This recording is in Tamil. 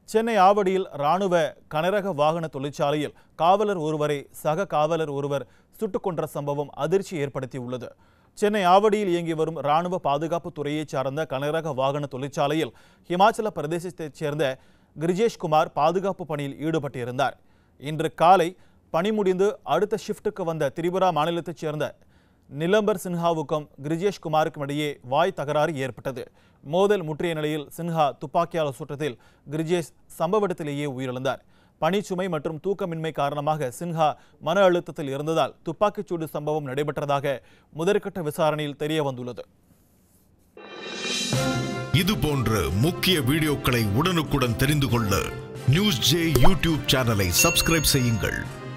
சென்னை ஆவடியில் ராணுவ கனரக வாகன தொழிற்சாலையில் காவலர் ஒருவரை சக காவலர் ஒருவர் சுட்டுக் கொன்ற சம்பவம் அதிர்ச்சி ஏற்படுத்தியுள்ளது சென்னை ஆவடியில் இயங்கி வரும் ராணுவ பாதுகாப்பு துறையைச் சார்ந்த கனரக வாகன தொழிற்சாலையில் ஹிமாச்சல பிரதேசத்தைச் சேர்ந்த கிரிஜேஷ் குமார் பாதுகாப்பு பணியில் ஈடுபட்டிருந்தார் இன்று காலை பணி முடிந்து அடுத்த ஷிஃப்ட்டுக்கு வந்த திரிபுரா மாநிலத்தைச் சேர்ந்த நிலம்பர் சின்ஹாவுக்கும் கிரிஜேஷ் குமாருக்கும் இடையே வாய் தகராறு ஏற்பட்டது மோதல் முற்றிய நிலையில் சின்ஹா துப்பாக்கியால் சுட்டத்தில் கிரிஜேஷ் சம்பவ இடத்திலேயே உயிரிழந்தார் பணிச்சுமை மற்றும் தூக்கமின்மை காரணமாக சின்ஹா மன அழுத்தத்தில் இருந்ததால் துப்பாக்கிச்சூடு சம்பவம் நடைபெற்றதாக முதற்கட்ட விசாரணையில் தெரிய வந்துள்ளது இது போன்ற முக்கிய வீடியோக்களை உடனுக்குடன் தெரிந்து கொள்ள நியூஸ் ஜே யூடியூப் சேனலை சப்ஸ்கிரைப் செய்யுங்கள்